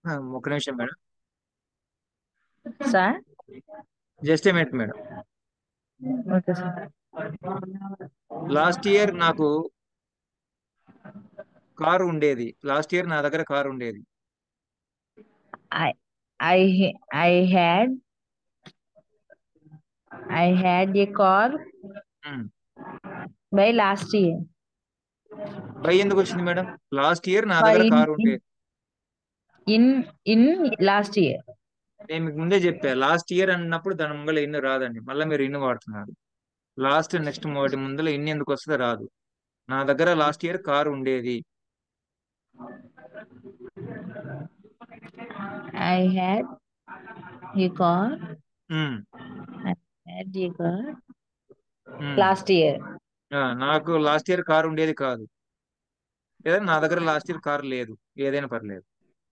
ఆ, ఒక నిమిషం madam sir just a minute madam okay sir last year నాకు కారు ఉండేది లాస్ట్ ఇయర్ నా దగ్గర కారు ఉండేది I I ha- I had I had a car um. by last year. By ఎందుకు వచ్చింది మేడం లాస్ట్ ఇయర్ నా By దగ్గర in, car in ఉండేది in in last year. నేను మీకు ముందే చెప్పా లాస్ట్ ఇయర్ అన్నప్పుడు దాని ముంగల ఇన్ని రాదండి మళ్ళీ మీరు ఇన్ని వాడుతున్నారు లాస్ట్ నెక్స్ట్ వాటి ముందర ఇన్ని ఎందుకు వస్తుందో రాదు నా దగ్గర లాస్ట్ ఇయర్ కారు ఉండేది I had a car. Um, I had a car um. last year. ఆ, నాకు లాస్ట్ ఇయర్ కారు ఉండేది కాదు లేదా నా దగ్గర లాస్ట్ ఇయర్ కారు లేదు ఏదైనా పర్లేదు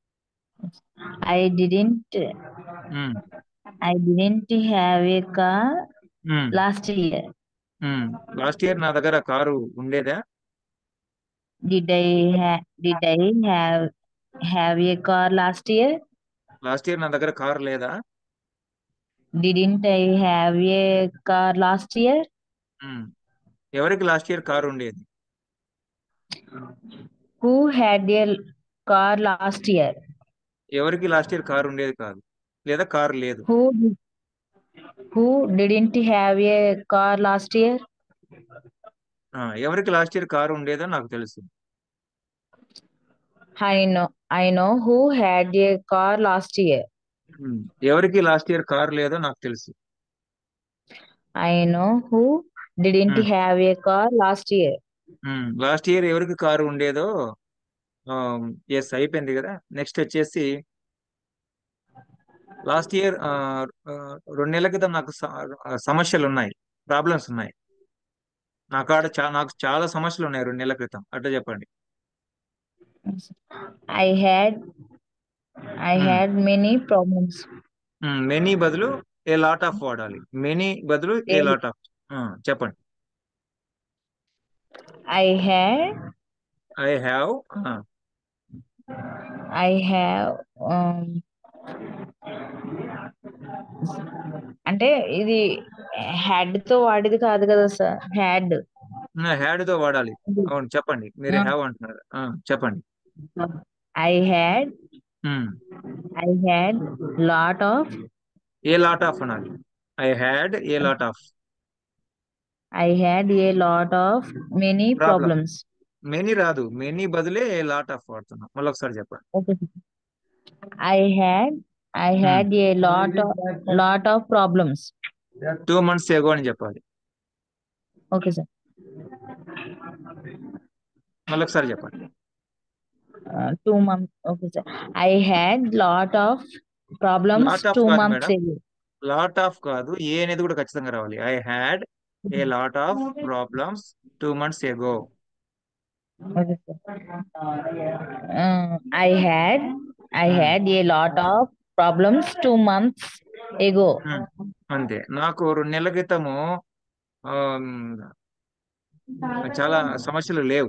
I didn't um, I didn't have a car um, last year. Um. Last year నా దగ్గర కారు ఉండేదా Did I ha- did I have have a car last year? Last year నా దగ్గర car లేదా Didn't I have a car last year? Um. ఎవరికి last year car ఉండేది Who had a car last year? ఎవరికి last year car ఉండేది కాదు లేదా car లేదు Who did- who didn't have a car last year? ఆ, ఎవరికి లాస్ట్ ఇయర్ కారు ఉండేదో నాకు తెలుసు I know I know who had a car last year. Um. ఎవరికి లాస్ట్ ఇయర్ కారు లేదో నాకు తెలుసు I know who didn't Hmm. have a car last year. Last year ఎవరికి కారు ఉండేదో ఎస్ అయిపోయింది కదా నెక్స్ట్ వచ్చేసి లాస్ట్ ఇయర్ రెండు నెలల క్రితం నాకు స- ఆ, సమస్యలు ఉన్నాయి ప్రాబ్లమ్స్ ఉన్నాయి నా కాడ చా నాకు చాలా సమస్యలు ఉన్నాయి రెండు నెలల క్రితం అట్లా చెప్పండి I had I Hmm. had many problems. Many బదులు ఏ లాట్ ఆఫ్ వాడాలి మెనీ బదులు ఏ A- లాట్ ఆఫ్ చెప్పండి I had I have I have um, అంటే ఇది హ్యాడ్ తో వాడేది కాదు కదా సార్ హ్యాడ్ హ్యాడ్ తో వాడాలి అవును చెప్పండి మీరు హ్యావ్ అంటున్నారు ఆ, చెప్పండి I had um, I had lot of a lot of అనాలి I had a lot of I had a lot of many Problem. Problems many రాదు మెనీ బదులే ఏ లాట్ ఆఫ్ వాడుతున్నాం మళ్ళీ ఒకసారి చెప్పండి okay I had I had a lot lot of problems two months ago అని చెప్పాలి okay sir మళ్ళీ ఒకసారి చెప్పండి two months okay sir I had lot of problems Lot of two కాదు మంత్స్ మేడం. లాట్ ఆఫ్ కాదు a అనేది కూడా ఖచ్చితంగా రావాలి I had a lot of problems two months ago okay sir I had I Hmm. Had a lot of problems two months ago అంతే నాకు రెండు నెలల క్రితము ఆమ్, చాలా సమస్యలు లేవు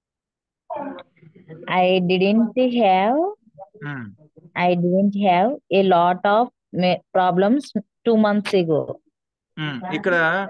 I didn't have um, I didn't have a lot of problems two months ago um. ఇక్కడ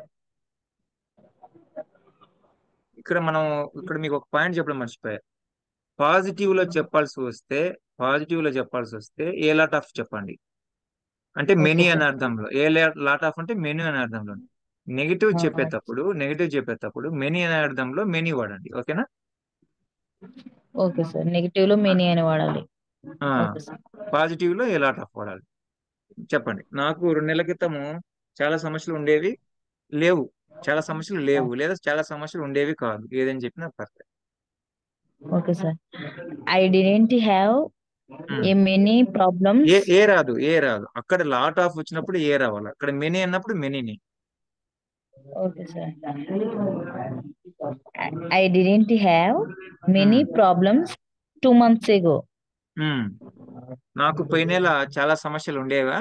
ఇక్కడ మనం ఇక్కడ మీకు ఒక పాయింట్ చెప్పడం మర్చిపోయా పాజిటివ్ లో చెప్పాల్సి వస్తే పాజిటివ్ లో చెప్పాల్సి వస్తే ఏ లాట్ ఆఫ్ చెప్పండి అంటే మెనీ Okay, అనే sir. అర్థంలో ఏ లాట్ ఆఫ్ అంటే మెనీ అనే అర్థంలో నెగిటివ్ Uh-huh. చెప్పేటప్పుడు నెగిటివ్ చెప్పేటప్పుడు మెనీ అనే అర్థంలో మెనీ వాడండి ఓకేనా ఓకే సార్ నెగిటివ్ లో మెనీ అని వాడాలి ఆ, ఓకే సార్ పాజిటివ్ లో ఏ లాట్ ఆఫ్ వాడాలి చెప్పండి నాకు రెండు నెలల క్రితము చాలా సమస్యలు ఉండేవి లేవు చాలా సమస్యలు లేవు లేదా చాలా సమస్యలు ఉండేవి కాదు ఏదని చెప్పినా పర్లేదు okay sir I didn't have Hmm. A many problems a a రాదు ఏ రాదు అక్కడ లాట్ ఆఫ్ వచ్చినప్పుడు ఏ రావాలి అక్కడ మెనీ అన్నప్పుడు మెనీని okay sir I didn't have many problems two months ago um. నాకు పోయిన నెల చాలా సమస్యలు ఉండేవా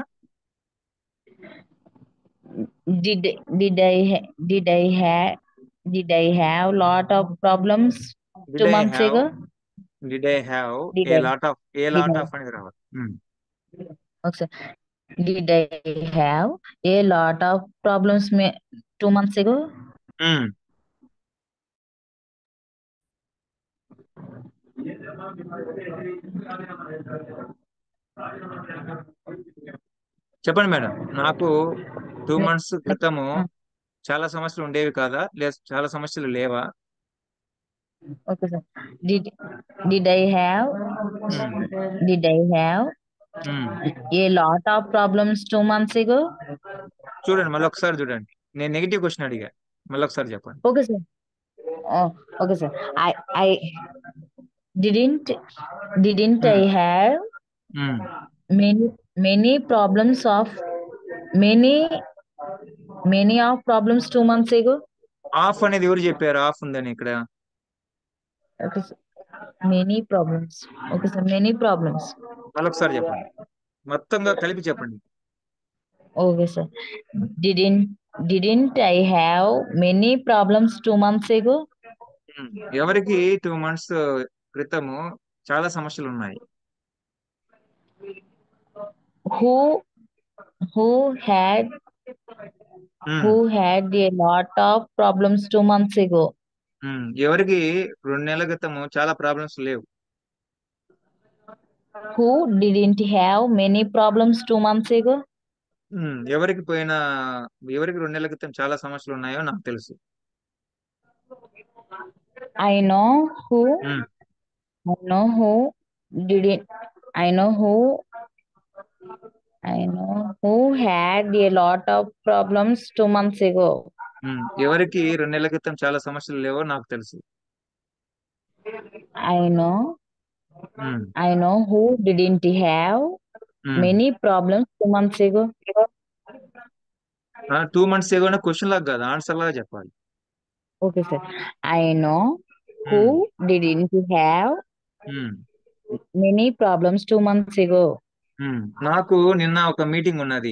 did did I ha- did I have did I have lot of problems Did two I months have- ago? Did I have Did a I lot of a did lot I of అనేది రావాలి ఉమ్, okay, sir. Did I have a lot of problems ma- two months ago? ఉమ్. చెప్పండి madam నాకు two months క్రితము Ah, చాలా సమస్యలు ఉండేవి కాదా లేదా చాలా సమస్యలు లేవా okay, sir. Did did I have um, did I have um. a lot of problems two months ago? చూడండి మళ్ళీ ఒకసారి చూడండి నేను నెగిటివ్ క్వశ్చన్ అడిగా మళ్ళీ ఒకసారి చెప్పండి Okay, sir. Oh, okay, sir. I I didn't didn't I um, have um. many many problems of many many of problems two months ago? Of అనేది ఎవరు చెప్పారు ఆఫ్ ఉందని ఇక్కడ Okay, sir. Many problems. Okay, sir. Many problems. మళ్ళీ ఒకసారి చెప్పండి మొత్తంగా కలిపి చెప్పండి Okay, sir. Didn't didn't I have many problems two months ago? ఉమ్. ఎవరికి టూ మంత్స్ క్రితము చాలా సమస్యలు ఉన్నాయి Who who had um, who had a lot of problems two months ago? ఉమ్. ఎవరికి రెండు నెలల క్రితము చాలా ప్రాబ్లమ్స్ లేవు Who didn't have many problems two months ago? ఉమ్. ఎవరికి పోయిన ఎవరికి రెండు నెలల క్రితం చాలా సమస్యలు ఉన్నాయో నాకు తెలుసు I know who um, I know who didn't I know who I know who had a lot of problems two months ago. ఉమ్. ఎవరికి రెండు నెలల క్రితం చాలా సమస్యలు లేవో నాకు తెలుసు I know um, I know who didn't have um. many problems two months ago. Two months ఏగోనా క్వశ్చన్ లాగా కాదు ఆన్సర్ లాగా చెప్పాలి Okay, sir. I know who um, didn't have um, many problems two months ago. ఉమ్. నాకు నిన్న ఒక meeting ఉన్నది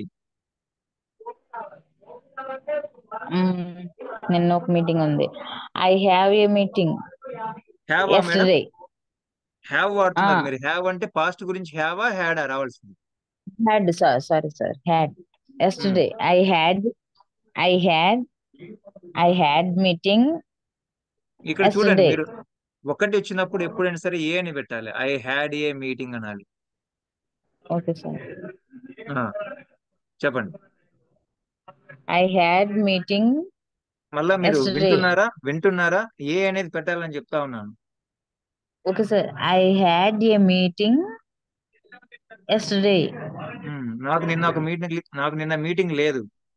Mm, నిన్న ఒక మీటింగ్ ఉంది ఐ హ్యావ్ ఏ మీటింగ్ హ్యావా మేడం ఎస్టర్డే హ్యావ్ వాడుతున్నారు మీరు హ్యావ్ అంటే పాస్ట్ గురించి హ్యావా హ్యాడా రావాల్సింది had sir sorry sir had um, yesterday I had I had I had meeting ఇక్కడ చూడండి ఎస్టర్డే మీరు ఒకటి వచ్చినప్పుడు ఎప్పుడైనా సరే ఏ అని పెట్టాలి ఐ హ్యాడ్ ఏ మీటింగ్ అనాలి ఓకే సార్ ఆ, చెప్పండి ఐ హ్యాడ్ మీటింగ్ మళ్ళా మీరు ఎస్టర్డే వింటున్నారా వింటున్నారా ఏ అనేది పెట్టాలని చెప్తా ఉన్నాను okay sir I had a meeting yesterday um, నాకు నిన్న ఒక మీటింగ్ నాకు నిన్న మీటింగ్ లేదు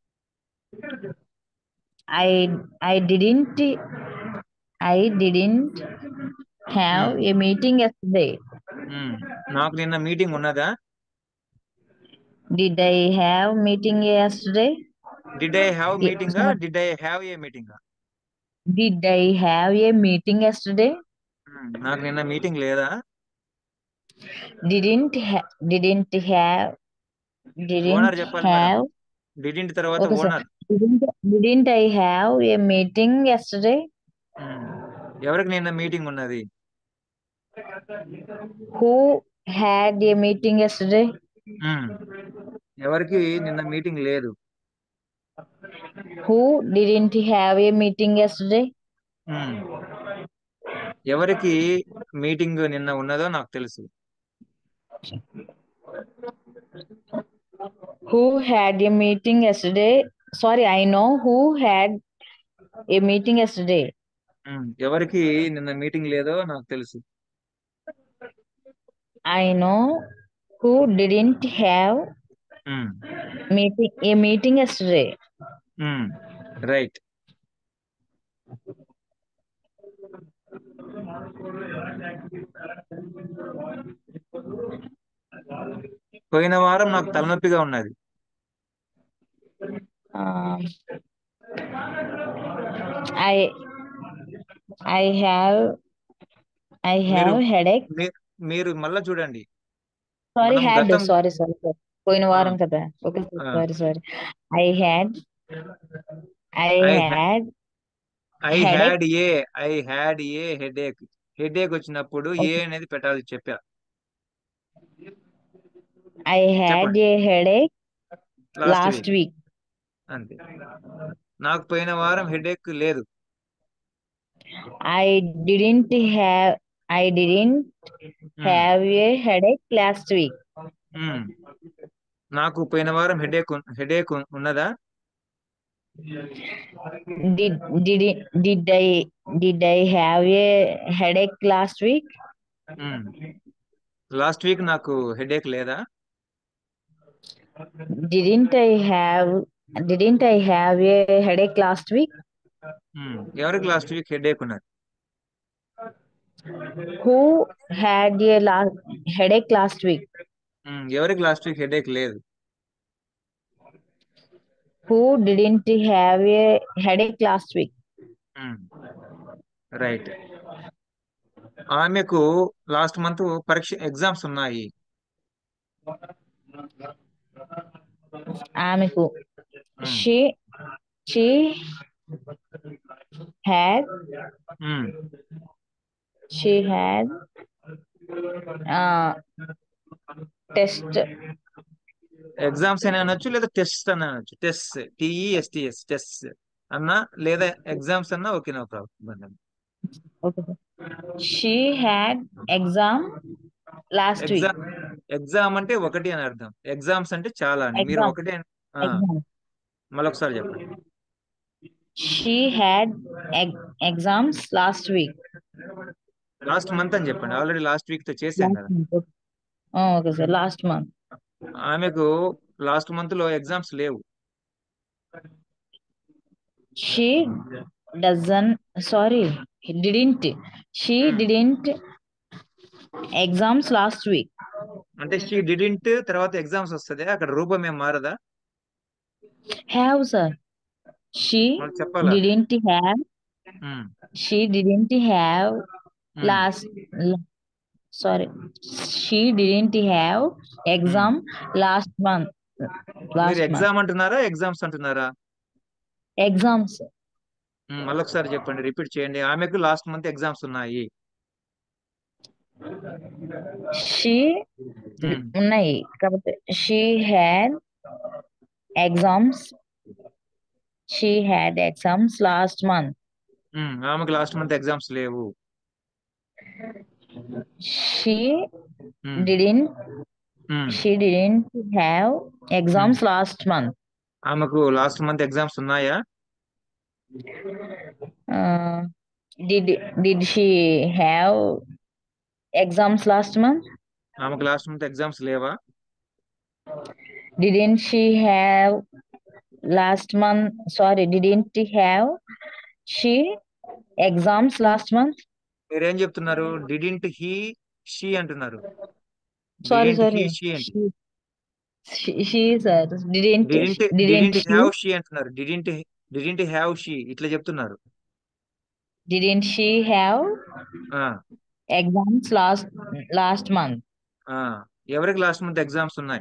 I I didn't I didn't have um, a meeting yesterday um, నాకు నిన్న మీటింగ్ ఉన్నదా did I have meeting yesterday did I have మీటింగా డిడ్ ఐ హ్యావ్ ఏ మీటింగా did I have a meeting yesterday నాకు నిన్న meeting లేదా didn't didn't have owner didn't చెప్పాలి madam have didn't తర్వాత okay sir owner didn't I have a meeting yesterday ఎవరికి నిన్న meeting ఉన్నది who had a meeting yesterday um, ఎవరికి నిన్న మీటింగ్ లేదు who didn't have a meeting yesterday um, ఎవరికి meeting నిన్న ఉన్నదో నాకు తెలుసు who had a meeting yesterday sorry I know who had a meeting yesterday um, ఎవరికి నిన్న మీటింగ్ లేదో నాకు తెలుసు I know who didn't have um, meeting a meeting yesterday um, right పోయిన వారం నాకు తలనొప్పిగా ఉన్నది ఐ ఐ హ్యావ్ ఐ మీరు హ్యావ్ హెడేక్ మీ- మీరు మళ్ళా చూడండి సారీ మనం హ్యాడ్ గతం సారీ సారీ సారీ పోయిన ఆ, వారం కదా okay ah, sorry sorry I had I I had I headache had a I had a headache headache వచ్చినప్పుడు ఏ Okay. అనేది పెట్టాలి చెప్పా I had చెప్పండి a headache last last week week. అంతే నాకు పోయిన వారం హెడేక్ లేదు I didn't have I didn't um, have a headache last week. ఉమ్. నాకు పోయిన వారం హెడేక్ హెడేక్ ఉన్నదా Did did it, did I did I have a headache last week? Um. Last week నాకు హెడేక్ లేదా Didn't I have didn't I have a headache last week? Um. ఎవరికి last week headache ఉన్నది Who had a la- headache last week? Um. ఎవరికి last week headache లేదు Who didn't have a headache last week? Right ఆమెకు last month పరీక్ష exams ఉన్నాయి ఆమెకు um. she she had um. she had uh test exams అని అనొచ్చు లేదా test అని అనొచ్చు టెస్ట్ టిఈఎస్టిఎస్ టెస్ట్ అన్నా లేదా ఎగ్జామ్స్ అన్నా okay no problem okay sir. she had exam last week exam exam అంటే ఒకటి అని అర్థం ఎగ్జామ్స్ అంటే చాలా అని మీరు exam ఒకటి అని- ఆ, exam మరొకసారి చెప్పండి she had ex- exams last week last month అని చెప్పండి ఆల్రెడీ లాస్ట్ వీక్ తో చేశాం last కదా month okay. oh, okay sir last month ఆమెకు లాస్ట్ మంత్ లో ఎగ్జామ్స్ లేవు she doesn't sorry didn't she Hmm. didn't exams last week అంటే she didn't తర్వాత ఎగ్జామ్స్ వస్తుంది అక్కడ రూపం ఏం మారదా have sir she మనకు చెప్పాలా didn't have um, she didn't have um, last la- sorry she didn't have exam last month మీరు last month exam అంటున్నారా ఎగ్జామ్స్ అంటున్నారా exams ఉమ్, మళ్ళొకసారి చెప్పండి రిపీట్ చేయండి ఆమెకు లాస్ట్ మంత్ ఎగ్జామ్స్ ఉన్నాయి she ఉమ్, ఉన్నాయి కాకపోతే she had exams she had exams last month um, ఆమెకు లాస్ట్ మంత్ ఎగ్జామ్స్ లేవు she um, didn't um. she didn't have exams last month ఆమెకు లాస్ట్ మంత్ ఎగ్జామ్స్ ఉన్నాయా uh, did did she have exams last month ఆమెకు last month exams లేవా didn't she have last month sorry didn't have she exams last month మీరేం చెప్తున్నారు didn't he she అంటున్నారు sorry didn't he sorry she ఏంటి she, she, she sir didn't didn't didn't didn't she have she అంటున్నారు didn't didn't have she ఇట్లా చెప్తున్నారు didn't she have ఆ exams last last month ఆ ఎవరికి లాస్ట్ మంత్ ఎగ్జామ్స్ ఉన్నాయి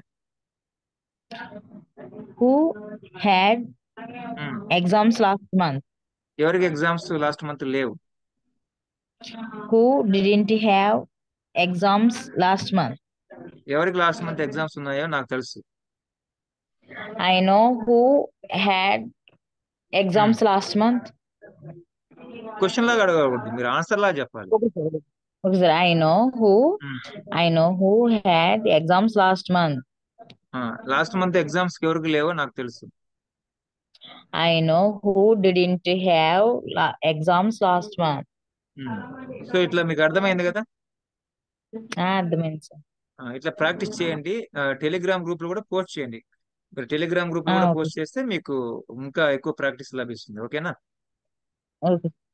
who had um, exams last month ఎవరికి exams last month లేవు who didn't have exams last month ఎవరికి లాస్ట్ మంత్ ఎగ్జామ్స్ ఉన్నాయో నాకు తెలుసు i know who had exams last month question లాగా అడగకూడదు మీరు ఆన్సర్ లాగా చెప్పాలి okay sir okay sir i know who um, i know who had exams last month ah, last month exams ఎవరికి లేవో నాకు తెలుసు i know who didn't have la- exams last month um. So ఇట్లా మీకు అర్థమైంది కదా ఆ, అర్థమైంది సార్ ఆ, ఇట్లా ప్రాక్టీస్ చేయండి ఆ, టెలిగ్రామ్ గ్రూప్ లో కూడా పోస్ట్ చేయండి మీరు టెలిగ్రామ్ గ్రూప్ లో ఆ, కూడా ఓకే పోస్ట్ చేస్తే మీకు ఇంకా ఎక్కువ ప్రాక్టీస్ లభిస్తుంది ఓకేనా ఓకే